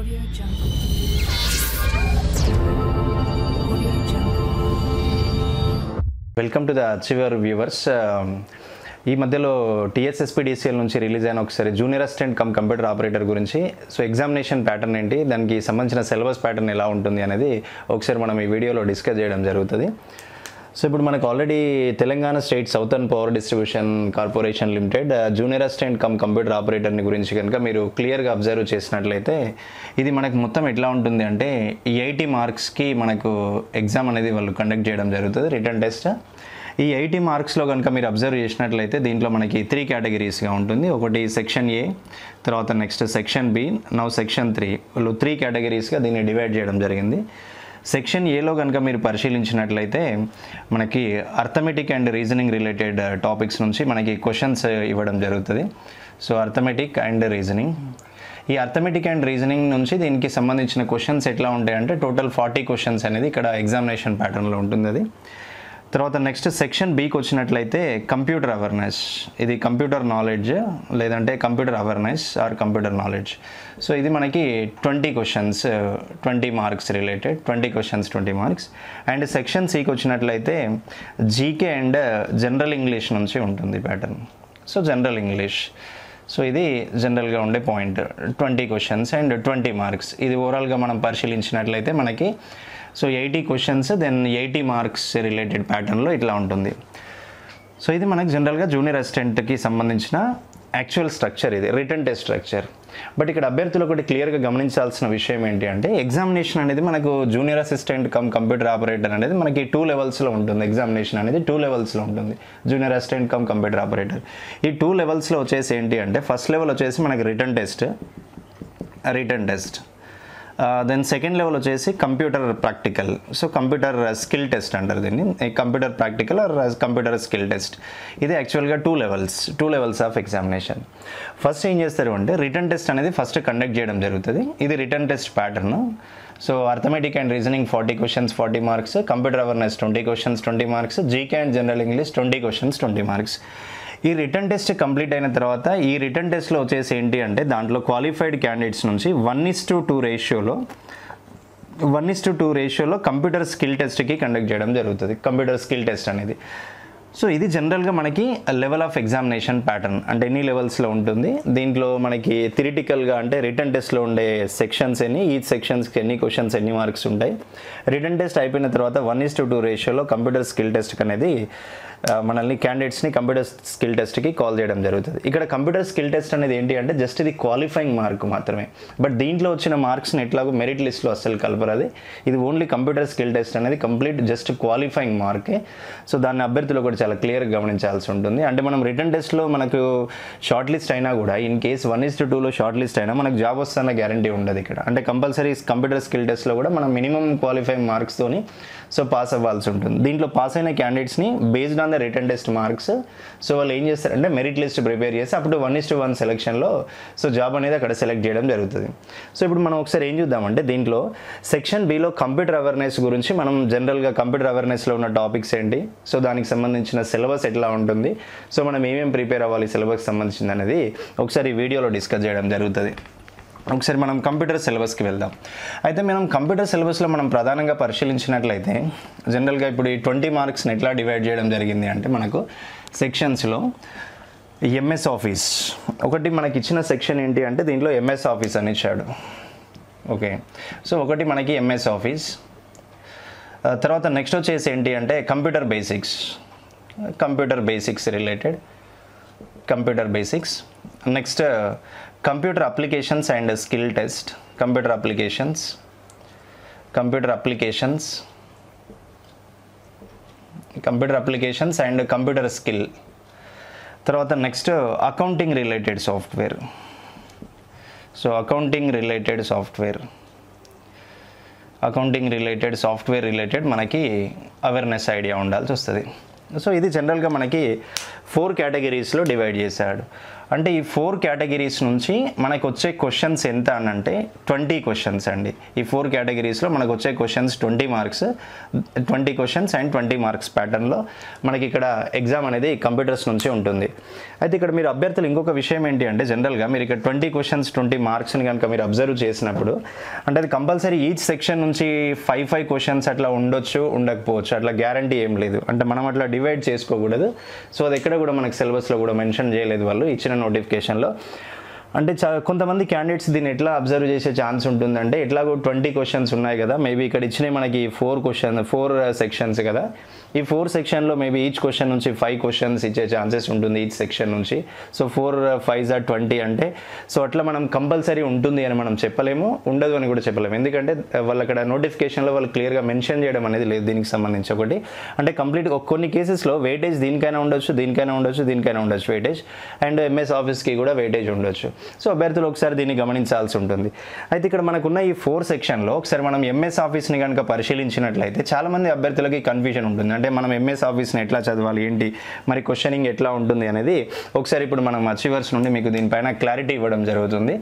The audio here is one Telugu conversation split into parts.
Audio Jungle. Audio Jungle. Welcome to the achiever viewers ఈ మధ్యలో టీఎస్ఎస్పీడీసీఎల్ నుంచి రిలీజ్ అయిన ఒకసారి junior assistant cum computer operator గురించి సో ఎగ్జామినేషన్ ప్యాటర్న్ ఏంటి దానికి సంబంధించిన సిలబస్ ప్యాటర్న్ ఎలా ఉంటుంది అనేది ఒకసారి మనం ఈ వీడియోలో డిస్కస్ చేయడం జరుగుతుంది సో ఇప్పుడు మనకు already Telangana state southern power distribution corporation limited junior assistant cum computer ఆపరేటర్ని గురించి కనుక మీరు క్లియర్గా అబ్జర్వ్ చేసినట్లయితే ఇది మనకు మొత్తం ఎట్లా ఉంటుంది అంటే ఈ ఎయిటీ మార్క్స్కి మనకు ఎగ్జామ్ అనేది వాళ్ళు కండక్ట్ చేయడం జరుగుతుంది రిటర్న్ టెస్ట్ ఈ ఎయిటీ మార్క్స్లో కనుక మీరు అబ్జర్వ్ చేసినట్లయితే దీంట్లో మనకి త్రీ కేటగిరీస్గా ఉంటుంది ఒకటి సెక్షన్ ఏ తర్వాత next section B now section three వాళ్ళు త్రీ కేటగిరీస్గా దీన్ని డివైడ్ చేయడం జరిగింది సెక్షన్ ఏలో కనుక మీరు పరిశీలించినట్లయితే మనకి arithmetic and reasoning related topics నుంచి మనకి క్వశ్చన్స్ ఇవ్వడం జరుగుతుంది సో అర్థమెటిక్ అండ్ రీజనింగ్ ఈ అర్థమెటిక్ అండ్ రీజనింగ్ నుంచి దీనికి సంబంధించిన క్వశ్చన్స్ ఎట్లా ఉంటాయంటే టోటల్ ఫార్టీ క్వశ్చన్స్ అనేది ఇక్కడ ఎగ్జామినేషన్ ప్యాటర్న్లో ఉంటుంది అది తర్వాత నెక్స్ట్ సెక్షన్ బీకి వచ్చినట్లయితే కంప్యూటర్ అవేర్నెస్ ఇది కంప్యూటర్ నాలెడ్జ్ లేదంటే computer awareness or computer knowledge so ఇది మనకి twenty questions twenty marks related twenty questions twenty marks and section సికి వచ్చినట్లయితే జీకే అండ్ జనరల్ ఇంగ్లీష్ నుంచి ఉంటుంది pattern so general English so ఇది జనరల్గా ఉండే point twenty questions and twenty marks ఇది ఓవరాల్గా మనం పరిశీలించినట్లయితే మనకి so eighty questions then eighty marks related ప్యాటర్న్లో ఇట్లా ఉంటుంది సో ఇది మనకు జనరల్గా జూనియర్ అసిస్టెంట్కి సంబంధించిన యాక్చువల్ స్ట్రక్చర్ ఇది రిటర్న్ టెస్ట్ స్ట్రక్చర్ బట్ ఇక్కడ అభ్యర్థులు ఒకటి క్లియర్గా గమనించాల్సిన విషయం ఏంటి అంటే ఎగ్జామినేషన్ అనేది మనకు junior assistant cum computer operator అనేది మనకి టూ లెవెల్స్లో ఉంటుంది ఎగ్జామినేషన్ అనేది టూ లెవెల్స్లో ఉంటుంది junior assistant cum computer operator ఈ టూ లెవెల్స్లో వచ్చేసి ఏంటి అంటే ఫస్ట్ లెవెల్ వచ్చేసి మనకి written test written test then second level వచ్చేసి computer practical so computer skill test అంటారు దీన్ని computer practical or computer skill test ఇది యాక్చువల్గా two levels two levels of examination first ఏం చేస్తారు అంటే రిటర్న్ టెస్ట్ అనేది ఫస్ట్ కండక్ట్ చేయడం జరుగుతుంది ఇది written test pattern so arithmetic and reasoning forty questions forty marks computer awareness twenty questions twenty marks GK and general English twenty questions twenty marks ఈ రిటర్న్ టెస్ట్ కంప్లీట్ అయిన తర్వాత ఈ రిటర్న్ టెస్ట్లో వచ్చేసి ఏంటి అంటే దాంట్లో క్వాలిఫైడ్ క్యాండిడేట్స్ నుంచి వన్ ఇస్ టు టూ రేషియోలో వన్ ఇస్ టు టూ రేషియోలో కంప్యూటర్ స్కిల్ టెస్ట్కి కండక్ట్ చేయడం జరుగుతుంది కంప్యూటర్ స్కిల్ టెస్ట్ అనేది సో ఇది జనరల్గా మనకి లెవెల్ ఆఫ్ ఎగ్జామినేషన్ ప్యాటర్న్ అంటే ఎన్ని లెవెల్స్లో ఉంటుంది దీంట్లో మనకి థిరిటికల్గా అంటే రిటర్న్ టెస్ట్లో ఉండే సెక్షన్స్ ఎన్ని ఈ సెక్షన్స్కి ఎన్ని క్వశ్చన్స్ ఎన్ని మార్క్స్ ఉంటాయి రిటర్న్ టెస్ట్ అయిపోయిన తర్వాత వన్ ఇస్ టు టూ రేషియోలో కంప్యూటర్ స్కిల్ టెస్ట్ అనేది ఆ, మనల్ని క్యాండిడేట్స్ని కంప్యూటర్ స్కిల్ టెస్ట్కి కాల్ చేయడం జరుగుతుంది ఇక్కడ కంప్యూటర్ స్కిల్ టెస్ట్ అనేది ఏంటి అంటే జస్ట్ ఇది క్వాలిఫైయింగ్ మార్క్ మాత్రమే బట్ దీంట్లో వచ్చిన మార్క్స్ని ఎట్లాగో మెరిట్ లిస్ట్లో అస్సలు కలపరాది ఇది ఓన్లీ కంప్యూటర్ స్కిల్ టెస్ట్ అనేది కంప్లీట్ జస్ట్ క్వాలిఫైయింగ్ మార్కే సో దాన్ని అభ్యర్థులు కూడా చాలా క్లియర్గా గమనించాల్సి ఉంటుంది అంటే మనం రిటర్న్ టెస్ట్లో మనకు షార్ట్ లిస్ట్ అయినా కూడా in case one is to టూలో షార్ట్ లిస్ట్ అయినా మనకు జాబ్ వస్తున్న గ్యారంటీ ఉండదు ఇక్కడ అంటే కంపల్సరీ కంప్యూటర్ స్కిల్ టెస్ట్లో కూడా మనం మినిమం క్వాలిఫైయింగ్ మార్క్స్తోని సో పాస్ అవ్వాల్సి ఉంటుంది దీంట్లో పాస్ అయిన క్యాండిడేట్స్ని based on the written test marks so వాళ్ళు ఏం చేస్తారంటే మెరిట్ లిస్ట్ ప్రిపేర్ చేసి అప్పుడు వన్ ఇస్ టు వన్ సెలెక్షన్లో సో జాబ్ అనేది అక్కడ సెలెక్ట్ చేయడం జరుగుతుంది సో ఇప్పుడు మనం ఒకసారి ఏం చూద్దామంటే దీంట్లో సెక్షన్ బిలో కంప్యూటర్ అవేర్నెస్ గురించి మనం జనరల్గా కంప్యూటర్ అవేర్నెస్లో ఉన్న టాపిక్స్ ఏంటి సో దానికి సంబంధించిన సిలబస్ ఎట్లా ఉంటుంది సో మనం ఏమేమి ప్రిపేర్ అవ్వాలి సిలబస్కి సంబంధించింది అనేది ఒకసారి ఈ వీడియోలో డిస్కస్ చేయడం జరుగుతుంది ఒకసారి మనం కంప్యూటర్ సిలబస్కి వెళ్దాం అయితే మనం కంప్యూటర్ సిలబస్లో మనం ప్రధానంగా పరిశీలించినట్లయితే జనరల్గా ఇప్పుడు ఈ ట్వంటీ మార్క్స్ని ఎట్లా డివైడ్ చేయడం జరిగింది అంటే మనకు సెక్షన్స్లో ఎంఎస్ ఆఫీస్ ఒకటి మనకి ఇచ్చిన సెక్షన్ ఏంటి అంటే దీంట్లో ఎంఎస్ ఆఫీస్ అని ఇచ్చాడు ఓకే సో ఒకటి మనకి ఎంఎస్ ఆఫీస్ ఆ, తర్వాత నెక్స్ట్ వచ్చేసి ఏంటి అంటే computer basics computer basics related computer basics next computer applications and skill test computer applications computer applications computer applications and computer skill తర్వాత next accounting related software so accounting related software accounting related software related మనకి అవేర్నెస్ ఐడియా ఉండాల్సి వస్తుంది సో ఇది జనరల్గా మనకి ఫోర్ కేటగిరీస్లో డివైడ్ చేశాడు అంటే ఈ ఫోర్ కేటగిరీస్ నుంచి మనకు వచ్చే క్వశ్చన్స్ ఎంత అని అంటే ట్వంటీ క్వశ్చన్స్ అండి ఈ ఫోర్ కేటగిరీస్లో మనకు వచ్చే questions twenty marks twenty questions and twenty marks ప్యాటర్న్లో మనకి ఇక్కడ ఎగ్జామ్ అనేది కంప్యూటర్స్ నుంచి ఉంటుంది అయితే ఇక్కడ మీరు అభ్యర్థులు ఇంకొక విషయం ఏంటి అంటే జనరల్గా మీరు ఇక్కడ ట్వంటీ క్వశ్చన్స్ ట్వంటీ మార్క్స్ని కనుక మీరు అబ్జర్వ్ చేసినప్పుడు అంటే అది కంపల్సరీ ఈచ్ సెక్షన్ నుంచి ఫైవ్ ఫైవ్ క్వశ్చన్స్ అట్లా ఉండొచ్చు ఉండకపోవచ్చు అట్లా గ్యారంటీ ఏం లేదు అంటే మనం అట్లా డివైడ్ చేసుకోకూడదు సో అది ఎక్కడ కూడా మనకి సిలబస్లో కూడా మెన్షన్ చేయలేదు వాళ్ళు ఇచ్చిన నోటిఫికేషన్లో అంటే చా కొంతమంది క్యాండిడేట్స్ దీన్ని ఎట్లా అబ్జర్వ్ చేసే ఛాన్స్ ఉంటుందంటే ఎట్లాగో ట్వంటీ క్వశ్చన్స్ ఉన్నాయి కదా మేబీ ఇక్కడ ఇచ్చినవి మనకి ఫోర్ క్వశ్చన్ ఫోర్ సెక్షన్స్ కదా ఈ ఫోర్ సెక్షన్లో మేబీ ఈచ్ క్వశ్చన్ నుంచి ఫైవ్ క్వశ్చన్స్ ఇచ్చే ఛాన్సెస్ ఉంటుంది ఈచ్ సెక్షన్ నుంచి so four five or twenty అంటే సో అట్లా మనం కంపల్సరీ ఉంటుంది అని మనం చెప్పలేము ఉండదు అని కూడా చెప్పలేము ఎందుకంటే వాళ్ళు అక్కడ నోటిఫికేషన్లో వాళ్ళు క్లియర్గా మెన్షన్ చేయడం అనేది లేదు దీనికి సంబంధించి ఒకటి అంటే కంప్లీట్ కొన్ని కేసెస్లో వెయిటేజ్ దీనికైనా ఉండొచ్చు దీనికైనా ఉండొచ్చు దీనికైనా ఉండొచ్చు వెయిటేజ్ అండ్ ఎంఎస్ ఆఫీస్కి కూడా వెయిటేజ్ ఉండొచ్చు సో అభ్యర్థులు ఒకసారి దీన్ని గమనించాల్సి ఉంటుంది అయితే ఇక్కడ మనకున్న ఈ ఫోర్ సెక్షన్లో ఒకసారి మనం ఎంఎస్ ఆఫీస్ని కనుక పరిశీలించినట్లయితే చాలామంది అభ్యర్థులకి కన్ఫ్యూజన్ ఉంటుంది అంటే మనం ఎంఎస్ ఆఫీస్ని ఎట్లా చదవాలి ఏంటి మరి క్వశ్చనింగ్ ఎట్లా ఉంటుంది అనేది ఒకసారి ఇప్పుడు మనం అచీవర్స్ నుండి మీకు దీనిపైన క్లారిటీ ఇవ్వడం జరుగుతుంది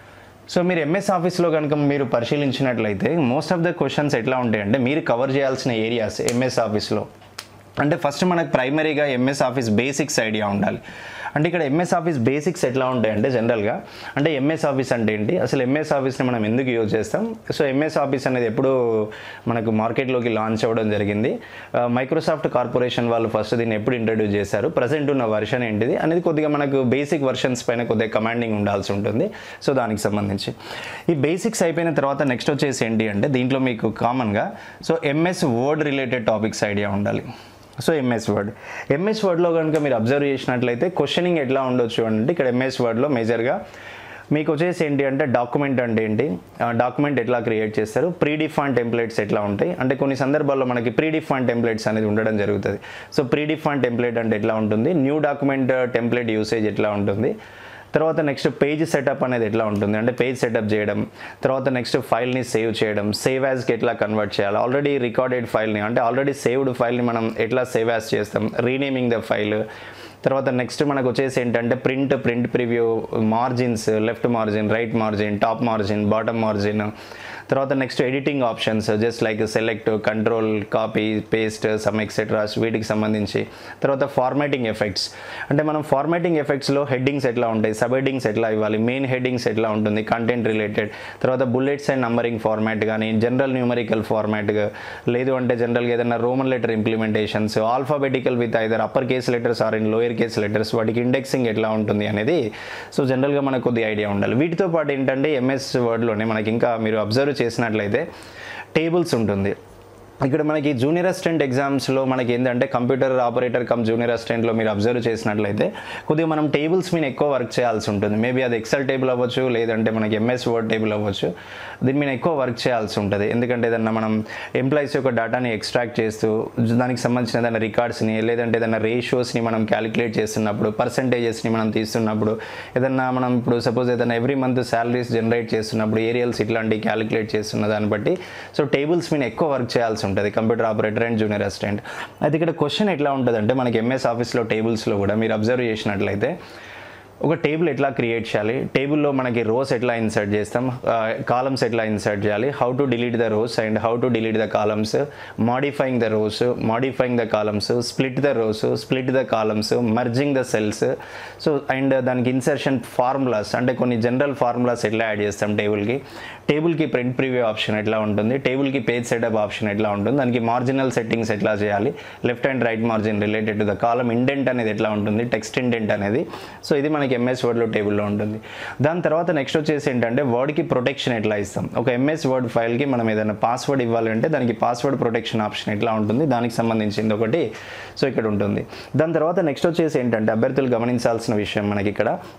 సో మీరు ఎంఎస్ ఆఫీస్లో కనుక మీరు పరిశీలించినట్లయితే మోస్ట్ ఆఫ్ ద క్వశ్చన్స్ ఎట్లా ఉంటాయంటే మీరు కవర్ చేయాల్సిన ఏరియాస్ ఎంఎస్ ఆఫీస్లో అంటే ఫస్ట్ మనకు ప్రైమరీగా ఎంఎస్ ఆఫీస్ బేసిక్స్ ఐడియా ఉండాలి అంటే ఇక్కడ ఎంఎస్ ఆఫీస్ బేసిక్స్ ఎట్లా ఉంటాయంటే జనరల్గా అంటే ఎంఎస్ ఆఫీస్ అంటే ఏంటి అసలు ఎంఎస్ ఆఫీస్ని మనం ఎందుకు యూజ్ చేస్తాం సో ఎంఎస్ ఆఫీస్ అనేది ఎప్పుడు మనకు మార్కెట్లోకి లాంచ్ అవ్వడం జరిగింది మైక్రోసాఫ్ట్ కార్పొరేషన్ వాళ్ళు ఫస్ట్ దీన్ని ఎప్పుడు ఇంట్రడ్యూస్ చేశారు ప్రజెంట్ ఉన్న వర్షన్ ఏంటిది అనేది కొద్దిగా మనకు బేసిక్ వర్షన్స్ పైన కొద్దిగా కమాండింగ్ ఉండాల్సి ఉంటుంది సో దానికి సంబంధించి ఈ బేసిక్స్ అయిపోయిన తర్వాత నెక్స్ట్ వచ్చేసి ఏంటి అంటే దీంట్లో మీకు కామన్గా so MS Word related topics idea ఉండాలి సో ఎంఎస్ వర్డ్ ఎంఎస్ వర్డ్లో కనుక మీరు అబ్జర్వ్ చేసినట్లయితే క్వశ్చనింగ్ ఎట్లా ఉండొచ్చు అంటే ఇక్కడ ఎంఎస్ వర్డ్లో మేజర్గా మీకు వచ్చేసి ఏంటి అంటే డాక్యుమెంట్ అంటే ఏంటి డాక్యుమెంట్ ఎట్లా క్రియేట్ చేస్తారు ప్రీ డిఫాన్ టెంప్లెట్స్ ఎట్లా ఉంటాయి అంటే కొన్ని సందర్భాల్లో మనకి ప్రీ డిఫాన్ టెంప్లెట్స్ అనేది ఉండడం జరుగుతుంది సో ప్రీ డిఫాన్ టెంప్లెట్ అంటే ఎట్లా ఉంటుంది న్యూ డాక్యుమెంట్ టెంప్లెట్ యూసేజ్ ఎట్లా ఉంటుంది తర్వాత నెక్స్ట్ పేజ్ సెటప్ అనేది ఎట్లా ఉంటుంది అంటే పేజ్ సెటప్ చేయడం తర్వాత నెక్స్ట్ ఫైల్ని సేవ్ చేయడం సేవ్ యాజ్కి ఎట్లా కన్వర్ట్ చేయాలి ఆల్రెడీ రికార్డెడ్ ఫైల్ని అంటే ఆల్రెడీ సేవ్డ్ ఫైల్ని మనం ఎట్లా సేవ్ యాజ్ చేస్తాం రీనేమింగ్ ద ఫైల్ తర్వాత నెక్స్ట్ మనకు వచ్చేసి ఏంటంటే print print preview margins left margin right margin top margin bottom margin తర్వాత next editing options just like select control copy paste some etcetera వీటికి సంబంధించి తర్వాత ఫార్మాటింగ్ ఎఫెక్ట్స్ అంటే మనం ఫార్మాటింగ్ ఎఫెక్ట్స్లో హెడ్డింగ్స్ ఎట్లా ఉంటాయి సబ్ హెడ్డింగ్స్ ఎట్లా ఇవ్వాలి మెయిన్ హెడ్డింగ్స్ ఎట్లా ఉంటుంది కంటెంట్ రిలేటెడ్ తర్వాత బుల్లెట్స్ అండ్ నంబరింగ్ ఫార్మాట్ కానీ జనరల్ న్యూమరికల్ ఫార్మాట్ లేదు అంటే జనరల్గా ఏదైనా Roman letter implementations alphabetical with either upper case letters or in lower case letters వాటికి ఇండెక్సింగ్ ఎట్లా ఉంటుంది అనేది సో జనరల్గా మనకు కొద్ది ఐడియా ఉండాలి వీటితో పాటు ఏంటంటే ఎంఎస్ వర్డ్లోనే మనకి ఇంకా మీరు అబ్జర్వ్ చేసినట్లయితే టేబుల్స్ ఉంటుంది ఇక్కడ మనకి జూనియర్ అసిస్టెంట్ ఎగ్జామ్స్లో మనకి ఏంటంటే కంప్యూటర్ ఆపరేటర్ కమ్ జూనియర్ అసిస్టెంట్లో మీరు అబ్జర్వ్ చేసినట్లయితే కొద్దిగా మనం టేబుల్స్ మీద ఎక్కువ వర్క్ చేయాల్సి ఉంటుంది మేబీ అది ఎక్సెల్ టేబుల్ అవ్వచ్చు లేదంటే మనకి ఎంఎస్ వర్డ్ టేబుల్ అవ్వచ్చు దీని మీద ఎక్కువ వర్క్ చేయాల్సి ఉంటుంది ఎందుకంటే ఏదన్నా మనం ఎంప్లాయీస్ యొక్క డేటాని ఎక్స్ట్రాక్ట్ చేస్తూ దానికి సంబంధించిన ఏదైనా రికార్డ్స్ని లేదంటే ఏదైనా రేషియోస్ని మనం క్యాలిక్యులేట్ చేస్తున్నప్పుడు పర్సంటేజెస్ని మనం తీస్తున్నప్పుడు ఏదన్నా మనం ఇప్పుడు సపోజ్ ఏదైనా ఎవ్రీ మంత్ శాలరీస్ జనరేట్ చేస్తున్నప్పుడు ఏరియల్స్ ఇట్లాంటివి క్యాలిక్యులేట్ చేస్తున్న దాన్ని బట్టి సో టేబుల్స్ మీద ఎక్కువ వర్క్ చేయాల్సి ఉంటుంది computer operator and junior assistant అయితే ఇక్కడ క్వశ్చన్ ఎట్లా ఉంటుంది అంటే మనకి ఎంఎస్ ఆఫీస్లో టేబుల్స్లో కూడా మీరు అబ్జర్వ్ చేసినట్లయితే ఒక టేబుల్ ఎట్లా క్రియేట్ చేయాలి టేబుల్లో మనకి రోస్ ఎట్లా ఇన్సర్ట్ చేస్తాం కాలమ్స్ ఎట్లా ఇన్సర్ట్ చేయాలి how to delete the rows and how to delete the columns modifying the rows modifying the columns split the rows split the columns merging the cells so and దానికి ఇన్సర్షన్ ఫార్ములాస్ అంటే కొన్ని జనరల్ ఫార్ములాస్ ఎట్లా యాడ్ చేస్తాం టేబుల్కి టేబుల్కి ప్రింట్ ప్రివ్యూ ఆప్షన్ ఎట్లా ఉంటుంది టేబుల్కి పేజ్ సెటప్ ఆప్షన్ ఎట్లా ఉంటుంది దానికి మార్జినల్ సెట్టింగ్స్ ఎట్లా చేయాలి left and right margin related to the column indent అనేది ఎట్లా ఉంటుంది టెక్స్ట్ ఇండెంట్ అనేది సో ఇది మనకి ఎంఎస్ వర్డ్లో టేబుల్లో ఉంటుంది దాని తర్వాత నెక్స్ట్ వచ్చేసి ఏంటంటే వర్డ్కి ప్రొటెక్షన్ ఎట్లా ఇస్తాం ఒక ఎంఎస్ వర్డ్ ఫైల్కి మనం ఏదైనా పాస్వర్డ్ ఇవ్వాలంటే దానికి పాస్వర్డ్ ప్రొటెక్షన్ ఆప్షన్ ఎట్లా ఉంటుంది దానికి సంబంధించింది ఒకటి సో ఇక్కడ ఉంటుంది దాని తర్వాత నెక్స్ట్ వచ్చేసి ఏంటంటే అభ్యర్థులు గమనించాల్సిన విషయం మనకి ఇక్కడ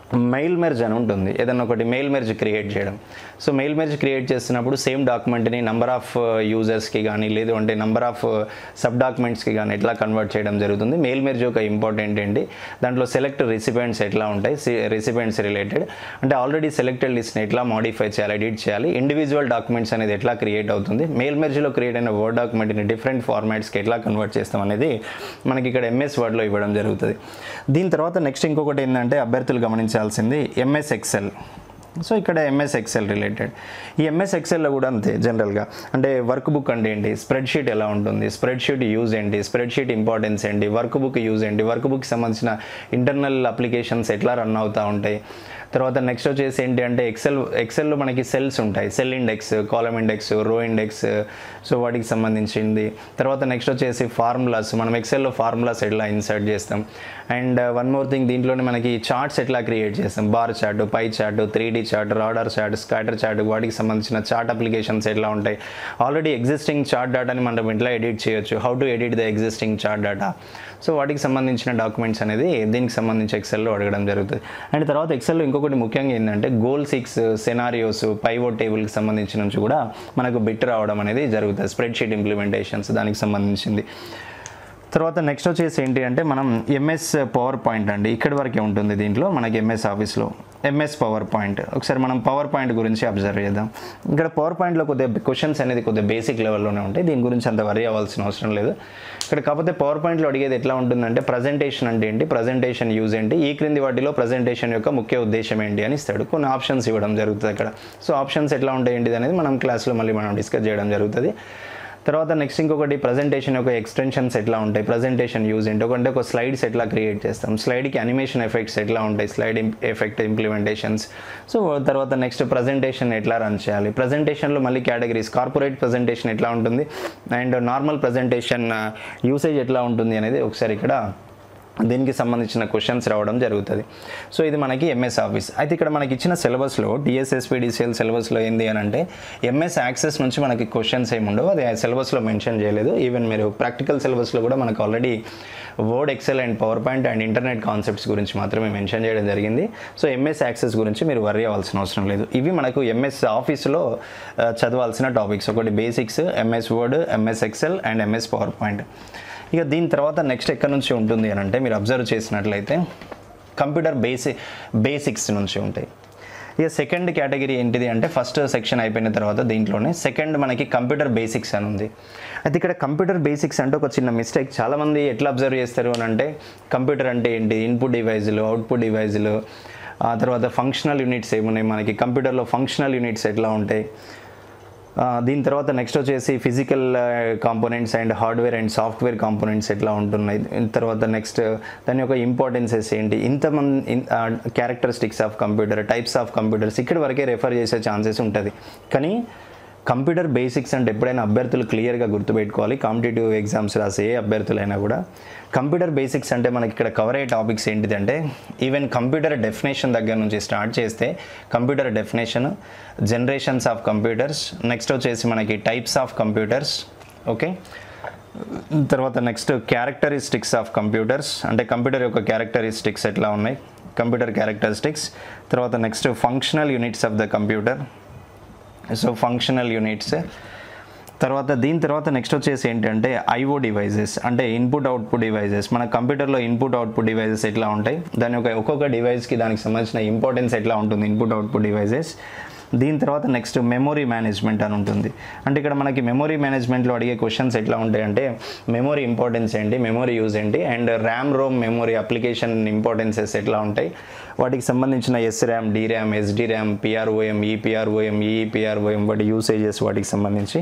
మెయిల్ మెర్జ్ అని ఉంటుంది ఏదైనా ఒకటి మెయిల్ మెర్జ్ క్రియేట్ చేయడం సో మెయిల్ మెర్జ్ క్రియేట్ చేస్తున్నప్పుడు సేమ్ డాక్యుమెంట్ని నంబర్ ఆఫ్ యూజర్స్కి కానీ లేదు అంటే నంబర్ ఆఫ్ సబ్ డాక్యుమెంట్స్కి కానీ ఎట్లా కన్వర్ట్ చేయడం జరుగుతుంది మెయిల్ మెర్జ్ ఒక ఇంపార్టెంట్ ఏంటి దాంట్లో సెలెక్ట్ రిసిపెంట్స్ ఎట్లా ఉంటాయి రిసిపెంట్స్ రిలేటెడ్ అంటే ఆల్రెడీ సెలెక్టెడ్ లిస్ట్ని ఎట్లా మాడిఫై చేయాలి ఎడిట్ చేయాలి ఇండివిజువల్ డాక్యుమెంట్స్ అనేది ఎట్లా క్రియేట్ అవుతుంది మెయిల్ మెర్జ్లో క్రియేట్ అయిన వర్డ్ డాక్యుమెంట్ని డిఫరెంట్ ఫార్మాట్స్కి ఎట్లా కన్వర్ట్ చేస్తాం అనేది మనకి ఇక్కడ ఎంఎస్ వర్డ్లో ఇవ్వడం జరుగుతుంది దీని తర్వాత నెక్స్ట్ ఇంకొకటి ఏంటంటే అభ్యర్థులు గమనించాల్సింది ఎంఎస్ ఎక్సెల్ సో ఇక్కడ ఎంఎస్ ఎక్సెల్ రిలేటెడ్ ఈ ఎంఎస్ ఎక్సెల్లో కూడా అంతే జనరల్గా అంటే వర్క్ బుక్ అంటే ఏంటి స్ప్రెడ్ షీట్ ఎలా ఉంటుంది స్ప్రెడ్ షీట్ యూజ్ ఏంటి స్ప్రెడ్ షీట్ ఇంపార్టెన్స్ ఏంటి వర్క్ బుక్ యూజ్ ఏంటి వర్క్ బుక్కి సంబంధించిన ఇంటర్నల్ అప్లికేషన్స్ ఎట్లా రన్ అవుతూ ఉంటాయి తర్వాత నెక్స్ట్ వచ్చేసి ఏంటి అంటే ఎక్సెల్ ఎక్సెల్లో మనకి సెల్స్ ఉంటాయి cell index column index row index so వాటికి సంబంధించింది తర్వాత నెక్స్ట్ వచ్చేసి ఫార్ములాస్ మనం ఎక్సెల్లో ఫార్ములాస్ ఎట్లా ఇన్సర్ట్ చేస్తాం అండ్ వన్ మోర్ థింగ్ దీంట్లోనే మనకి చార్ట్స్ ఎట్లా క్రియేట్ చేస్తాం bar chart pie chart three D chart radar chart scatter chart వాటికి సంబంధించిన చార్ట్ అప్లికేషన్స్ ఎట్లా ఉంటాయి ఆల్రెడీ ఎగ్జిస్టింగ్ చార్ట్ డేటాని మనం ఎట్లా ఎడిట్ చేయొచ్చు how to edit the existing chart data so వాటికి సంబంధించిన డాక్యుమెంట్స్ అనేది దీనికి సంబంధించి ఎక్సెల్లో అడగడం జరుగుతుంది అండ్ తర్వాత ఎక్సెల్లో ఇంకొకటి ముఖ్యంగా ఏంటంటే గోల్ సిక్స్ సెనారియోస్ పైవో టేబుల్కి సంబంధించి నుంచి కూడా మనకు బిట్ రావడం అనేది జరుగుతుంది స్ప్రెడ్ షీట్ ఇంప్లిమెంటేషన్స్ దానికి సంబంధించింది తర్వాత నెక్స్ట్ వచ్చేసి ఏంటి అంటే మనం ఎంఎస్ పవర్ పాయింట్ అండి ఇక్కడి వరకే ఉంటుంది దీంట్లో మనకి ఎంఎస్ ఆఫీస్లో ఎంఎస్ పవర్ పాయింట్ ఒకసారి మనం పవర్ పాయింట్ గురించి అబ్జర్వ్ చేద్దాం ఇక్కడ పవర్ పాయింట్లో కొద్దిగా క్వశ్చన్స్ అనేది కొద్దిగా బేసిక్ లెవెల్లోనే ఉంటాయి దీని గురించి అంత వరి అవ్వాల్సిన అవసరం లేదు ఇక్కడ కాకపోతే పవర్ పాయింట్లో అడిగేది ఎట్లా ఉంటుందంటే ప్రజెంటేషన్ అంటే ఏంటి ప్రజెంటేషన్ యూజ్ ఏంటి ఈ క్రింది వాటిలో ప్రజెంటేషన్ యొక్క ముఖ్య ఉద్దేశం ఏంటి అని ఇస్తాడు కొన్ని ఆప్షన్స్ ఇవ్వడం జరుగుతుంది అక్కడ సో ఆప్షన్స్ ఎట్లా ఉంటాయి ఏంటిది అనేది మనం క్లాస్లో మళ్ళీ మనం డిస్కస్ చేయడం జరుగుతుంది తర్వాత నెక్స్ట్ ఇంకొకటి ప్రజెంటేషన్ యొక్క ఎక్స్టెన్షన్స్ ఎట్లా ఉంటాయి ప్రజెంటేషన్ యూజ్ ఏంటి ఒకటి ఒక స్లైడ్స్ ఎట్లా క్రియేట్ చేస్తాం స్లైడ్కి అనిమేషన్ ఎఫెక్ట్స్ ఎట్లా ఉంటాయి స్లైడ్ ఎఫెక్ట్ ఇంప్లిమెంటేషన్స్ సో తర్వాత నెక్స్ట్ ప్రజెంటేషన్ ఎట్లా రన్ చేయాలి ప్రజెంటేషన్లో మళ్ళీ కేటగిరీస్ కార్పొరేట్ ప్రజెంటేషన్ ఎట్లా ఉంటుంది అండ్ నార్మల్ ప్రజెంటేషన్ యూసేజ్ ఎట్లా ఉంటుంది అనేది ఒకసారి ఇక్కడ దీనికి సంబంధించిన క్వశ్చన్స్ రావడం జరుగుతుంది సో ఇది మనకి ఎంఎస్ ఆఫీస్ అయితే ఇక్కడ మనకి ఇచ్చిన సిలబస్లో డిఎస్ఎస్పీడిసిఎల్ సిలబస్లో ఏంది అని అంటే ఎంఎస్ యాక్సెస్ నుంచి మనకి క్వశ్చన్స్ ఏమి ఉండవు అది సిలబస్లో మెన్షన్ చేయలేదు ఈవెన్ మీరు ప్రాక్టికల్ సిలబస్లో కూడా మనకు already Word Excel and PowerPoint and internet concepts గురించి మాత్రమే మెన్షన్ చేయడం జరిగింది సో ఎంఎస్ యాక్సెస్ గురించి మీరు వర్రీ అవ్వాల్సిన అవసరం లేదు ఇవి మనకు ఎంఎస్ ఆఫీస్లో ఆ, చదవాల్సిన టాపిక్స్ ఒకటి basics MS Word MS Excel and MS PowerPoint ఇక దీని తర్వాత నెక్స్ట్ ఎక్కడి నుంచి ఉంటుంది అని అంటే మీరు అబ్జర్వ్ చేసినట్లయితే కంప్యూటర్ బేసి బేసిక్స్ నుంచి ఉంటాయి ఇక సెకండ్ కేటగిరీ ఏంటిది అంటే ఫస్ట్ సెక్షన్ అయిపోయిన తర్వాత దీంట్లోనే సెకండ్ మనకి కంప్యూటర్ బేసిక్స్ అని ఉంది అయితే ఇక్కడ కంప్యూటర్ బేసిక్స్ అంటే ఒక చిన్న మిస్టేక్ చాలామంది ఎట్లా అబ్జర్వ్ చేస్తారు అని అంటే కంప్యూటర్ అంటే ఏంటి ఇన్పుట్ డివైజులు అవుట్పుట్ డివైజులు ఆ తర్వాత ఫంక్షనల్ యూనిట్స్ ఏమున్నాయి మనకి కంప్యూటర్లో ఫంక్షనల్ యూనిట్స్ ఎట్లా ఉంటాయి ఆ, దీని తర్వాత నెక్స్ట్ వచ్చేసి physical components and hardware and software components ఎట్లా ఉంటున్నాయి దీని తర్వాత నెక్స్ట్ దాని యొక్క ఇంపార్టెన్సెస్ ఏంటి ఇంతమంది characteristics of computer types of computers ఇక్కడ వరకే రెఫర్ చేసే ఛాన్సెస్ ఉంటుంది కానీ కంప్యూటర్ బేసిక్స్ అంటే ఎప్పుడైనా అభ్యర్థులు క్లియర్గా గుర్తుపెట్టుకోవాలి కాంపిటేటివ్ ఎగ్జామ్స్ రాసే ఏ అభ్యర్థులైనా కూడా కంప్యూటర్ బేసిక్స్ అంటే మనకి ఇక్కడ కవర్ అయ్యే టాపిక్స్ ఏంటిదంటే ఈవెన్ కంప్యూటర్ డెఫినేషన్ దగ్గర నుంచి స్టార్ట్ చేస్తే computer definition generations of computers next వచ్చేసి మనకి టైప్స్ ఆఫ్ కంప్యూటర్స్ ఓకే తర్వాత నెక్స్ట్ క్యారెక్టరిస్టిక్స్ ఆఫ్ కంప్యూటర్స్ అంటే కంప్యూటర్ యొక్క క్యారెక్టరిస్టిక్స్ ఎట్లా ఉన్నాయి కంప్యూటర్ క్యారెక్టరిస్టిక్స్ తర్వాత next functional units of the computer so functional units తర్వాత దీని తర్వాత నెక్స్ట్ వచ్చేసి ఏంటంటే ఐఓ డివైజెస్ అంటే ఇన్పుట్ అవుట్పుట్ డివైజెస్ మన కంప్యూటర్లో ఇన్పుట్ అవుట్పుట్ డివైజెస్ ఎట్లా ఉంటాయి దాని యొక్క ఒక్కొక్క డివైస్కి దానికి సంబంధించిన ఇంపార్టెన్స్ ఎట్లా ఉంటుంది ఇన్పుట్ అవుట్పుట్ డివైజెస్ దీని తర్వాత నెక్స్ట్ మెమొరీ మేనేజ్మెంట్ అని ఉంటుంది అంటే ఇక్కడ మనకి మెమొరీ మేనేజ్మెంట్లో అడిగే క్వశ్చన్స్ ఎట్లా ఉంటాయి అంటే మెమొరీ ఇంపార్టెన్స్ ఏంటి మెమొరీ యూజ్ ఏంటి and RAM ROM memory application importances ఎట్లా ఉంటాయి వాటికి సంబంధించిన S RAM D RAM SD RAM PROM EPROM EEPROM వాటి యూసేజెస్ వాటికి సంబంధించి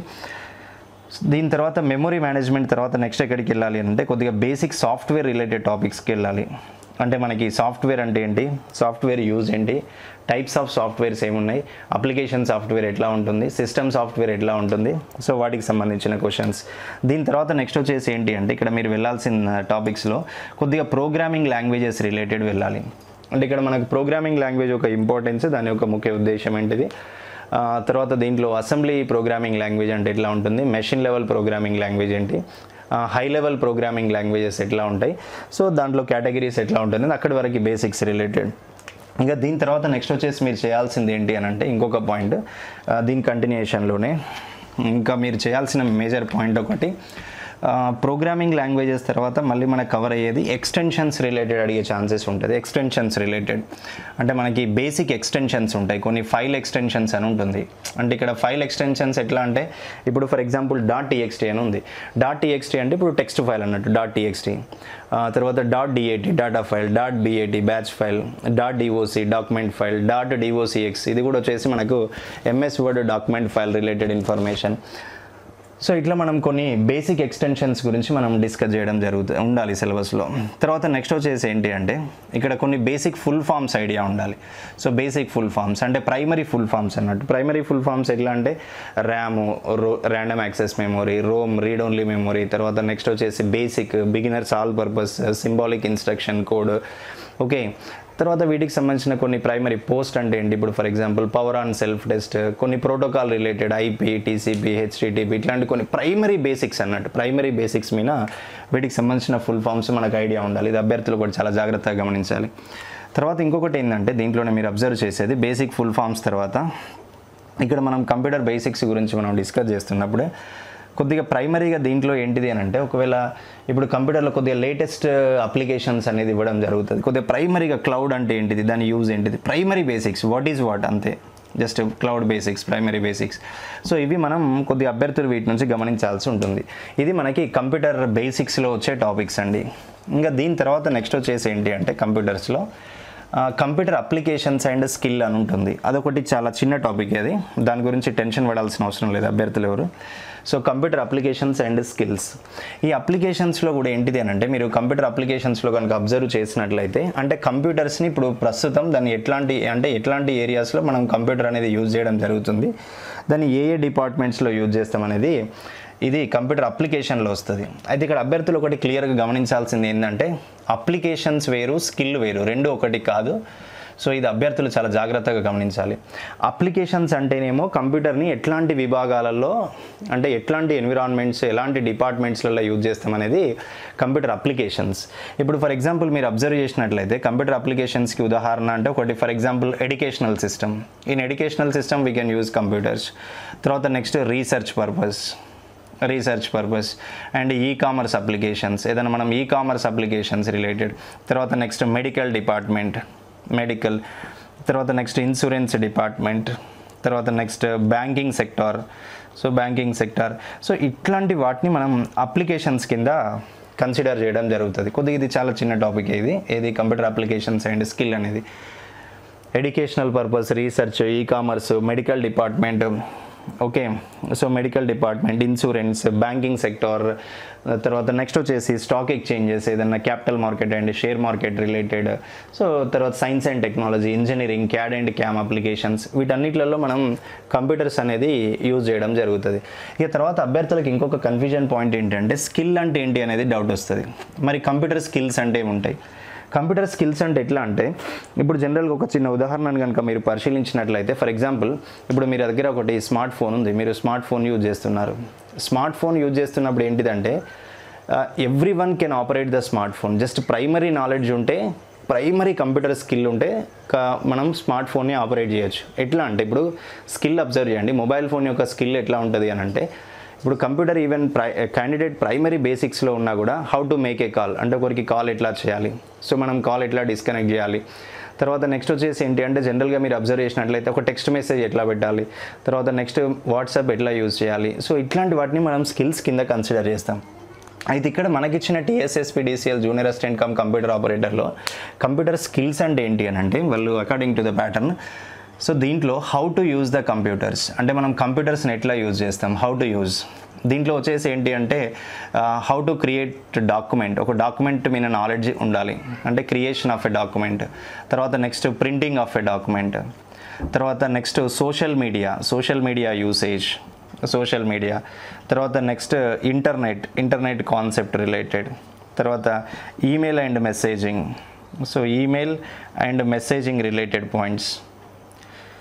దీని తర్వాత మెమొరీ మేనేజ్మెంట్ తర్వాత నెక్స్ట్ ఎక్కడికి వెళ్ళాలి అంటే కొద్దిగా బేసిక్ సాఫ్ట్వేర్ రిలేటెడ్ టాపిక్స్కి వెళ్ళాలి అంటే మనకి సాఫ్ట్వేర్ అంటే ఏంటి సాఫ్ట్వేర్ యూజ్ ఏంటి టైప్స్ ఆఫ్ సాఫ్ట్వేర్స్ ఏమున్నాయి అప్లికేషన్ సాఫ్ట్వేర్ ఎట్లా ఉంటుంది సిస్టమ్ సాఫ్ట్వేర్ ఎట్లా ఉంటుంది సో వాటికి సంబంధించిన క్వశ్చన్స్ దీని తర్వాత నెక్స్ట్ వచ్చేసి ఏంటి అంటే ఇక్కడ మీరు వెళ్ళాల్సిన టాపిక్స్లో కొద్దిగా ప్రోగ్రామింగ్ లాంగ్వేజెస్ రిలేటెడ్ వెళ్ళాలి అంటే ఇక్కడ మనకు ప్రోగ్రామింగ్ లాంగ్వేజ్ ఒక ఇంపార్టెన్స్ దాని యొక్క ముఖ్య ఉద్దేశం ఏంటిది ఆ, తర్వాత దీంట్లో అసెంబ్లీ ప్రోగ్రామింగ్ లాంగ్వేజ్ అంటే ఎట్లా ఉంటుంది మెషిన్ లెవెల్ ప్రోగ్రామింగ్ లాంగ్వేజ్ ఏంటి హై లెవెల్ ప్రోగ్రామింగ్ లాంగ్వేజెస్ ఎట్లా ఉంటాయి సో దాంట్లో కేటగిరీస్ ఎట్లా ఉంటుంది అక్కడి వరకు బేసిక్స్ రిలేటెడ్ ఇంకా దీని తర్వాత నెక్స్ట్ వచ్చేసి మీరు చేయాల్సింది ఏంటి అని అంటే ఇంకొక పాయింట్ దీని కంటిన్యూషన్లోనే ఇంకా మీరు చేయాల్సిన మేజర్ పాయింట్ ఒకటి ప్రోగ్రామింగ్ లాంగ్వేజెస్ తర్వాత మళ్ళీ మనకు కవర్ అయ్యేది ఎక్స్టెన్షన్స్ రిలేటెడ్ అడిగే ఛాన్సెస్ ఉంటుంది ఎక్స్టెన్షన్స్ రిలేటెడ్ అంటే మనకి బేసిక్ ఎక్స్టెన్షన్స్ ఉంటాయి కొన్ని ఫైల్ ఎక్స్టెన్షన్స్ అని ఉంటుంది అంటే ఇక్కడ ఫైల్ ఎక్స్టెన్షన్స్ ఎట్లా అంటే ఇప్పుడు ఫర్ ఎగ్జాంపుల్ డాట్ టీఎక్స్టీ అని ఉంది డాట్ టీఎక్స్టీ అంటే ఇప్పుడు టెక్స్ట్ ఫైల్ అన్నట్టు డాట్ టీఎక్స్టీ తర్వాత dot DAT data file dot BAT batch file dot DOC document file dot DOCX ఇది కూడా వచ్చేసి మనకు MS Word document file related information so ఇట్లా మనం కొన్ని బేసిక్ ఎక్స్టెన్షన్స్ గురించి మనం డిస్కస్ చేయడం జరుగుతుంది ఉండాలి సిలబస్లో తర్వాత నెక్స్ట్ వచ్చేసి ఏంటి అంటే ఇక్కడ కొన్ని బేసిక్ ఫుల్ ఫామ్స్ ఐడియా ఉండాలి సో బేసిక్ ఫుల్ ఫామ్స్ అంటే ప్రైమరీ ఫుల్ ఫామ్స్ అన్నట్టు ప్రైమరీ ఫుల్ ఫామ్స్ ఎట్లా అంటే RAM row random access memory ROM read only memory తర్వాత నెక్స్ట్ వచ్చేసి BASIC beginners all purpose symbolic instruction code okay తర్వాత వీటికి సంబంధించిన కొన్ని ప్రైమరీ పోస్ట్ అంటే ఏంటి ఇప్పుడు for example power on self test కొన్ని protocol related IP TCP HTTP ఇట్లాంటి కొన్ని ప్రైమరీ బేసిక్స్ అన్నట్టు ప్రైమరీ బేసిక్స్ మీద వీటికి సంబంధించిన ఫుల్ ఫామ్స్ మనకు ఐడియా ఉండాలి ఇది అభ్యర్థులు కూడా చాలా జాగ్రత్తగా గమనించాలి తర్వాత ఇంకొకటి ఏంటంటే దీంట్లోనే మీరు అబ్జర్వ్ చేసేది బేసిక్ ఫుల్ ఫామ్స్ తర్వాత ఇక్కడ మనం కంప్యూటర్ బేసిక్స్ గురించి మనం డిస్కస్ చేస్తున్నప్పుడే కొద్దిగా ప్రైమరీగా దీంట్లో ఏంటిది అని అంటే ఒకవేళ ఇప్పుడు కంప్యూటర్లో కొద్దిగా లేటెస్ట్ అప్లికేషన్స్ అనేది ఇవ్వడం జరుగుతుంది కొద్దిగా ప్రైమరీగా క్లౌడ్ అంటే ఏంటిది దాని యూజ్ ఏంటిది primary basics what is what అంతే just cloud basics primary basics so ఇవి మనం కొద్ది అభ్యర్థులు వీటి నుంచి గమనించాల్సి ఉంటుంది ఇది మనకి కంప్యూటర్ బేసిక్స్లో వచ్చే టాపిక్స్ అండి ఇంకా దీని తర్వాత నెక్స్ట్ వచ్చేసి ఏంటి అంటే కంప్యూటర్స్లో కంప్యూటర్ అప్లికేషన్స్ అండ్ స్కిల్ అని ఉంటుంది అదొకటి చాలా చిన్న టాపిక్ అది దాని గురించి టెన్షన్ పడాల్సిన అవసరం లేదు అభ్యర్థులు ఎవరు so computer applications and skills ఈ అప్లికేషన్స్లో కూడా ఏంటిది అని అంటే మీరు కంప్యూటర్ అప్లికేషన్స్లో కనుక అబ్జర్వ్ చేసినట్లయితే అంటే కంప్యూటర్స్ని ఇప్పుడు ప్రస్తుతం దాన్ని ఎట్లాంటి అంటే ఎట్లాంటి ఏరియాస్లో మనం కంప్యూటర్ అనేది యూజ్ చేయడం జరుగుతుంది దాన్ని ఏ ఏ డిపార్ట్మెంట్స్లో యూజ్ చేస్తాం అనేది ఇది కంప్యూటర్ అప్లికేషన్లో వస్తుంది అయితే ఇక్కడ అభ్యర్థులు ఒకటి క్లియర్గా గమనించాల్సింది ఏంటంటే అప్లికేషన్స్ వేరు స్కిల్ వేరు రెండు ఒకటి కాదు సో ఇది అభ్యర్థులు చాలా జాగ్రత్తగా గమనించాలి అప్లికేషన్స్ అంటేనేమో కంప్యూటర్ని ఎట్లాంటి విభాగాలలో అంటే ఎట్లాంటి ఎన్విరాన్మెంట్స్ ఎలాంటి డిపార్ట్మెంట్స్లలో యూజ్ చేస్తామనేది కంప్యూటర్ అప్లికేషన్స్ ఇప్పుడు ఫర్ ఎగ్జాంపుల్ మీరు అబ్జర్వ్ చేసినట్లయితే కంప్యూటర్ అప్లికేషన్స్కి ఉదాహరణ అంటే ఒకటి for example educational system in educational system we can use computers తర్వాత next research purpose research purpose and e commerce applications ఏదైనా మనం ఈ కామర్స్ అప్లికేషన్స్ రిలేటెడ్ తర్వాత నెక్స్ట్ మెడికల్ డిపార్ట్మెంట్ మెడికల్ తర్వాత నెక్స్ట్ ఇన్సూరెన్స్ డిపార్ట్మెంట్ తర్వాత next banking sector so banking sector so ఇట్లాంటి వాటిని మనం అప్లికేషన్స్ కింద కన్సిడర్ చేయడం జరుగుతుంది కొద్దిగా ఇది చాలా చిన్న టాపిక్ ఇది ఏది కంప్యూటర్ అప్లికేషన్స్ అండ్ స్కిల్ అనేది educational purpose research e commerce medical department okay so medical department insurance banking sector తర్వాత నెక్స్ట్ వచ్చేసి స్టాక్ ఎక్స్చేంజెస్ ఏదైనా capital market and share market related so తర్వాత science and technology engineering CAD and CAM applications వీటన్నిటిలలో మనం కంప్యూటర్స్ అనేది యూజ్ చేయడం జరుగుతుంది ఇక తర్వాత అభ్యర్థులకు ఇంకొక కన్ఫ్యూజన్ పాయింట్ ఏంటంటే స్కిల్ అంటే ఏంటి అనేది డౌట్ వస్తుంది మరి కంప్యూటర్ స్కిల్స్ అంటే ఏముంటాయి కంప్యూటర్ స్కిల్స్ అంటే ఎట్లా అంటే ఇప్పుడు జనరల్గా ఒక చిన్న ఉదాహరణను కనుక మీరు పరిశీలించినట్లయితే ఫర్ ఎగ్జాంపుల్ ఇప్పుడు మీ దగ్గర ఒకటి స్మార్ట్ ఫోన్ ఉంది మీరు స్మార్ట్ ఫోన్ యూజ్ చేస్తున్నారు స్మార్ట్ ఫోన్ యూజ్ చేస్తున్నప్పుడు ఏంటిదంటే everyone can operate the smartphone just primary knowledge ఉంటే ప్రైమరీ కంప్యూటర్ స్కిల్ ఉంటే క- మనం స్మార్ట్ ఫోన్ని ఆపరేట్ చేయొచ్చు ఎట్లా అంటే ఇప్పుడు స్కిల్ అబ్జర్వ్ చేయండి మొబైల్ ఫోన్ యొక్క స్కిల్ ఎట్లా ఉంటుంది అని అంటే ఇప్పుడు కంప్యూటర్ ఈవెన్ ప్రై క్యాండిడేట్ ప్రైమరీ బేసిక్స్లో ఉన్నా కూడా how to make a call అంటే ఒకరికి కాల్ ఎట్లా చేయాలి సో మనం కాల్ ఎట్లా డిస్కనెక్ట్ చేయాలి తర్వాత నెక్స్ట్ వచ్చేసి ఏంటి అంటే జనరల్గా మీరు అబ్జర్వ్ చేసినట్లయితే ఒక టెక్స్ట్ మెసేజ్ ఎట్లా పెట్టాలి తర్వాత నెక్స్ట్ వాట్సాప్ ఎట్లా యూజ్ చేయాలి సో ఇట్లాంటి వాటిని మనం స్కిల్స్ కింద కన్సిడర్ చేస్తాం అయితే ఇక్కడ మనకిచ్చిన TSSP DCL junior assistant cum computer ఆపరేటర్లో కంప్యూటర్ స్కిల్స్ అంటే ఏంటి అని అంటే వాళ్ళు according to the pattern so దీంట్లో how to use the computers అంటే మనం కంప్యూటర్స్ని ఎట్లా యూజ్ చేస్తాం హౌ టు యూజ్ దీంట్లో వచ్చేసి ఏంటి అంటే హౌ టు క్రియేట్ డాక్యుమెంట్ ఒక డాక్యుమెంట్ మీద నాలెడ్జ్ ఉండాలి అంటే క్రియేషన్ ఆఫ్ ఎ డాక్యుమెంట్ తర్వాత next printing of a document తర్వాత next social media social media usage social media తర్వాత next internet internet concept related తర్వాత email and messaging so email and messaging related points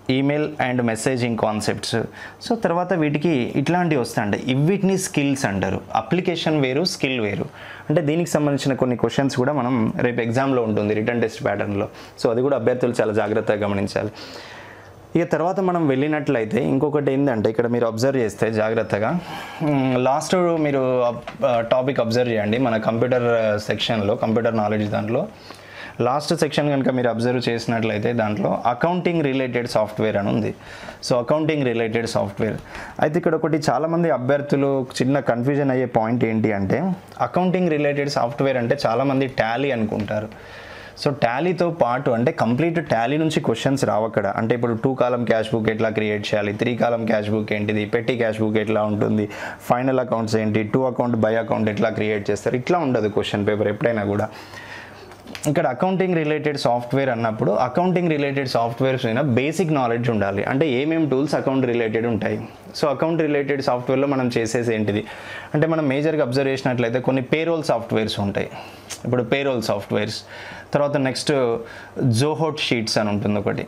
email and messaging concepts so తర్వాత వీటికి ఇట్లాంటివి వస్తాయండి వీటిని స్కిల్స్ అంటారు అప్లికేషన్ వేరు స్కిల్ వేరు అంటే దీనికి సంబంధించిన కొన్ని క్వశ్చన్స్ కూడా మనం రేపు ఎగ్జామ్లో ఉంటుంది రిటర్న్ టెస్ట్ ప్యాటర్న్లో సో అది కూడా అభ్యర్థులు చాలా జాగ్రత్తగా గమనించాలి ఇక తర్వాత మనం వెళ్ళినట్లయితే ఇంకొకటి ఏంటంటే ఇక్కడ మీరు అబ్జర్వ్ చేస్తే జాగ్రత్తగా లాస్ట్ మీరు టాపిక్ అబ్జర్వ్ చేయండి మన కంప్యూటర్ సెక్షన్లో కంప్యూటర్ నాలెడ్జ్ దాంట్లో లాస్ట్ సెక్షన్ కనుక మీరు అబ్జర్వ్ చేసినట్లయితే దాంట్లో అకౌంటింగ్ రిలేటెడ్ సాఫ్ట్వేర్ అని ఉంది సో అకౌంటింగ్ రిలేటెడ్ సాఫ్ట్వేర్ అయితే ఇక్కడ ఒకటి చాలామంది అభ్యర్థులు చిన్న కన్ఫ్యూజన్ అయ్యే పాయింట్ ఏంటి అంటే అకౌంటింగ్ రిలేటెడ్ సాఫ్ట్వేర్ అంటే చాలామంది టాలీ అనుకుంటారు సో టాలీతో పాటు అంటే కంప్లీట్ టాలీ నుంచి క్వశ్చన్స్ రావక్కడ అంటే ఇప్పుడు టూ కాలం క్యాష్ బుక్ ఎట్లా క్రియేట్ చేయాలి త్రీ కాలం క్యాష్ బుక్ ఏంటిది పెట్టి క్యాష్ బుక్ ఎట్లా ఉంటుంది ఫైనల్ అకౌంట్స్ ఏంటి టూ అకౌంట్ బై అకౌంట్ ఎట్లా క్రియేట్ చేస్తారు ఇట్లా ఉండదు క్వశ్చన్ పేపర్ ఎప్పుడైనా కూడా ఇక్కడ అకౌంటింగ్ రిలేటెడ్ సాఫ్ట్వేర్ అన్నప్పుడు అకౌంటింగ్ రిలేటెడ్ సాఫ్ట్వేర్స్ మీద బేసిక్ నాలెడ్జ్ ఉండాలి అంటే ఏమేమి టూల్స్ అకౌంట్ రిలేటెడ్ ఉంటాయి సో అకౌంట్ రిలేటెడ్ సాఫ్ట్వేర్లో మనం చేసేది ఏంటిది అంటే మనం మేజర్గా అబ్జర్వ్ చేసినట్లయితే కొన్ని పేరోల్ సాఫ్ట్వేర్స్ ఉంటాయి ఇప్పుడు పేరోల్ సాఫ్ట్వేర్స్ తర్వాత నెక్స్ట్ జోహోట్ షీట్స్ అని ఉంటుంది ఒకటి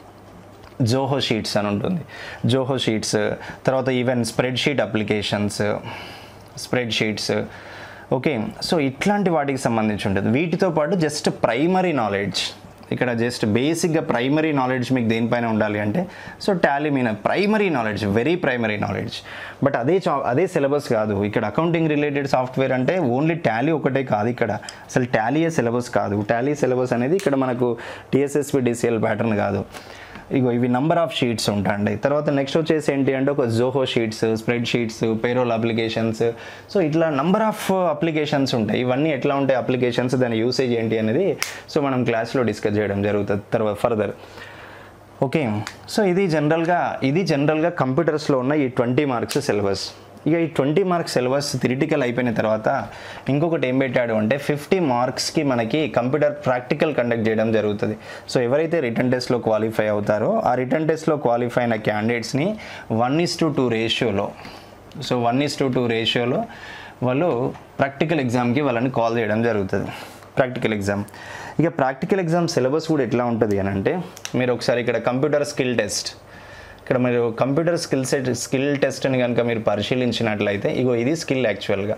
జోహో షీట్స్ అని ఉంటుంది జోహో షీట్స్ తర్వాత even spreadsheet applications spreadsheets okay so ఇట్లాంటి వాటికి సంబంధించి ఉంటుంది వీటితో పాటు జస్ట్ ప్రైమరీ నాలెడ్జ్ ఇక్కడ జస్ట్ బేసిక్గా ప్రైమరీ నాలెడ్జ్ మీకు దేనిపైన ఉండాలి అంటే సో టాలీ మీన primary knowledge very primary knowledge but అదే చా అదే సిలబస్ కాదు ఇక్కడ అకౌంటింగ్ రిలేటెడ్ సాఫ్ట్వేర్ అంటే ఓన్లీ టాలీ ఒకటే కాదు ఇక్కడ అసలు టాలీయే సిలబస్ కాదు టాలీ సిలబస్ అనేది ఇక్కడ మనకు టీఎస్ఎస్పి డిసిఎల్ ప్యాటర్న్ కాదు ఇగో ఇవి నంబర్ ఆఫ్ షీట్స్ ఉంటాయండి తర్వాత నెక్స్ట్ వచ్చేసి ఏంటి అంటే ఒక Zoho sheets spreadsheets payroll applications so ఇట్లా నంబర్ ఆఫ్ అప్లికేషన్స్ ఉంటాయి ఇవన్నీ ఎట్లా ఉంటాయి అప్లికేషన్స్ దాని యూసేజ్ ఏంటి అనేది సో మనం క్లాస్లో డిస్కస్ చేయడం జరుగుతుంది తర్వాత ఫర్దర్ ఓకే సో ఇది జనరల్గా ఇది జనరల్గా కంప్యూటర్స్లో ఉన్న ఈ ట్వంటీ మార్క్స్ సిలబస్ ఇక ఈ ట్వంటీ మార్క్స్ సిలబస్ థిరిటికల్ అయిపోయిన తర్వాత ఇంకొకటి ఏం పెట్టాడు అంటే ఫిఫ్టీ మార్క్స్కి మనకి కంప్యూటర్ ప్రాక్టికల్ కండక్ట్ చేయడం జరుగుతుంది సో ఎవరైతే రిటర్న్ టెస్ట్లో క్వాలిఫై అవుతారో ఆ రిటర్న్ టెస్ట్లో క్వాలిఫై అయిన క్యాండిడేట్స్ని వన్ ఇస్ టు టూ రేషియోలో so one is to two రేషియోలో వాళ్ళు ప్రాక్టికల్ ఎగ్జామ్కి వాళ్ళని కాల్ చేయడం జరుగుతుంది ప్రాక్టికల్ ఎగ్జామ్ ఇక ప్రాక్టికల్ ఎగ్జామ్ సిలబస్ కూడా ఎట్లా ఉంటుంది అని అంటే మీరు ఒకసారి ఇక్కడ కంప్యూటర్ స్కిల్ టెస్ట్ ఇక్కడ మీరు కంప్యూటర్ స్కిల్ సెట్ స్కిల్ టెస్ట్ని కనుక మీరు పరిశీలించినట్లయితే ఇగో ఇది స్కిల్ యాక్చువల్గా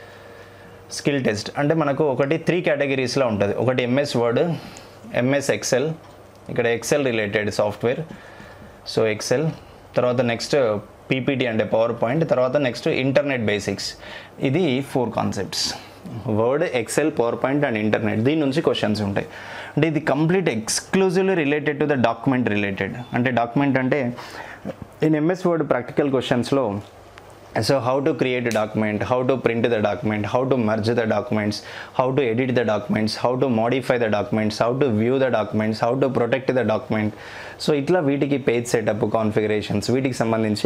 స్కిల్ టెస్ట్ అంటే మనకు ఒకటి త్రీ కేటగిరీస్లో ఉంటుంది ఒకటి ఎంఎస్ వర్డ్ ఎంఎస్ ఎక్సెల్ ఇక్కడ Excel related software so Excel తర్వాత నెక్స్ట్ పీపీటీ అంటే పవర్ పాయింట్ తర్వాత నెక్స్ట్ ఇంటర్నెట్ బేసిక్స్ ఇది four concepts Word Excel PowerPoint and internet దీని నుంచి క్వశ్చన్స్ ఉంటాయి అంటే ఇది complete exclusively related to the document related అంటే డాక్యుమెంట్ అంటే ఇన్ ఎంఎస్ వర్డ్ ప్రాక్టికల్ క్వశ్చన్స్లో so how to create document how to print the document how to merge the documents how to edit the documents how to modify the documents how to view the documents how to protect the document so ఇట్లా వీటికి పేజ్ సెటప్ కాన్ఫిగరేషన్స్ వీటికి సంబంధించి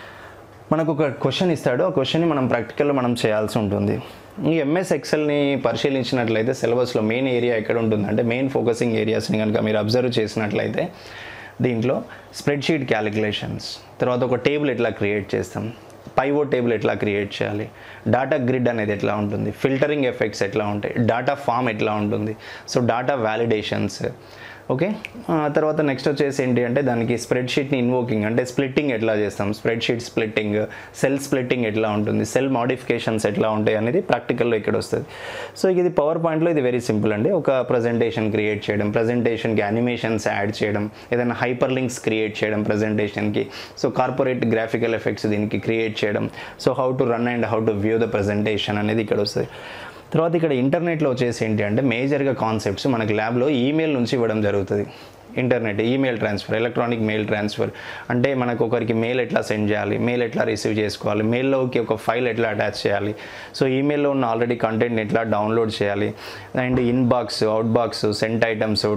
మనకు ఒక క్వశ్చన్ ఇస్తాడు ఆ క్వశ్చన్ని మనం ప్రాక్టికల్లో మనం చేయాల్సి ఉంటుంది ఈ ఎంఎస్ ఎక్సెల్ని పరిశీలించినట్లయితే సిలబస్లో మెయిన్ ఏరియా ఎక్కడ ఉంటుంది అంటే మెయిన్ ఫోకసింగ్ ఏరియాస్ని కనుక మీరు అబ్జర్వ్ చేసినట్లయితే దీంట్లో స్ప్రెడ్షీట్ క్యాలిక్యులేషన్స్ తర్వాత ఒక టేబుల్ ఎట్లా క్రియేట్ చేస్తాం పైవో టేబుల్ ఎట్లా క్రియేట్ చేయాలి డాటా గ్రిడ్ అనేది ఎట్లా ఉంటుంది ఫిల్టరింగ్ ఎఫెక్ట్స్ ఎట్లా ఉంటాయి డాటా ఫామ్ ఎట్లా ఉంటుంది సో డాటా వ్యాలిడేషన్స్ ఓకే తర్వాత నెక్స్ట్ వచ్చేసి ఏంటి అంటే దానికి స్ప్రెడ్ షీట్ని ఇన్వోకింగ్ అంటే స్ప్లిట్టింగ్ ఎట్లా చేస్తాం spreadsheet splitting cell splitting ఎట్లా ఉంటుంది సెల్ మాడిఫికేషన్స్ ఎట్లా ఉంటాయి అనేది ప్రాక్టికల్లో ఇక్కడ వస్తుంది సో ఇది పవర్ పాయింట్లో ఇది వెరీ సింపుల్ అండి ఒక ప్రజెంటేషన్ క్రియేట్ చేయడం ప్రజెంటేషన్కి యానిమేషన్స్ యాడ్ చేయడం ఏదైనా హైపర్ లింక్స్ క్రియేట్ చేయడం ప్రజెంటేషన్కి సో కార్పొరేట్ గ్రాఫికల్ ఎఫెక్ట్స్ దీనికి క్రియేట్ చేయడం so how to run and how to view the presentation అనేది ఇక్కడ వస్తుంది తర్వాత ఇక్కడ ఇంటర్నెట్లో వచ్చేసి ఏంటి అంటే మేజర్గా కాన్సెప్ట్స్ మనకి ల్యాబ్లో ఈమెయిల్ నుంచి ఇవ్వడం జరుగుతుంది internet email transfer electronic mail transfer అంటే మనకు ఒకరికి మెయిల్ ఎట్లా సెండ్ చేయాలి మెయిల్ ఎట్లా రిసీవ్ చేసుకోవాలి మెయిల్లోకి ఒక ఫైల్ ఎట్లా అటాచ్ చేయాలి సో ఈమెయిల్లో ఉన్న ఆల్రెడీ కంటెంట్ ఎట్లా డౌన్లోడ్ చేయాలి and inbox outbox sent items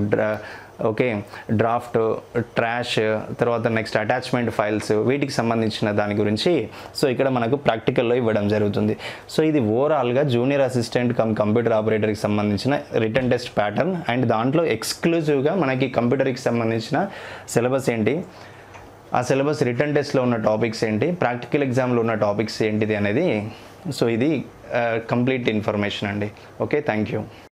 okay draft trash తర్వాత నెక్స్ట్ అటాచ్మెంట్ ఫైల్స్ వీటికి సంబంధించిన దాని గురించి సో ఇక్కడ మనకు ప్రాక్టికల్లో ఇవ్వడం జరుగుతుంది సో ఇది ఓవరాల్గా జూనియర్ అసిస్టెంట్ కమ్ కంప్యూటర్ ఆపరేటర్కి సంబంధించిన రిటర్న్ టెస్ట్ ప్యాటర్న్ అండ్ దాంట్లో ఎక్స్క్లూజివ్గా మనకి కంప్యూటర్కి సంబంధించిన సిలబస్ ఏంటి ఆ సిలబస్ రిటర్న్ టెస్ట్లో ఉన్న టాపిక్స్ ఏంటి ప్రాక్టికల్ ఎగ్జామ్లో ఉన్న టాపిక్స్ ఏంటిది అనేది సో ఇది కంప్లీట్ ఇన్ఫర్మేషన్ అండి ఓకే థ్యాంక్ యూ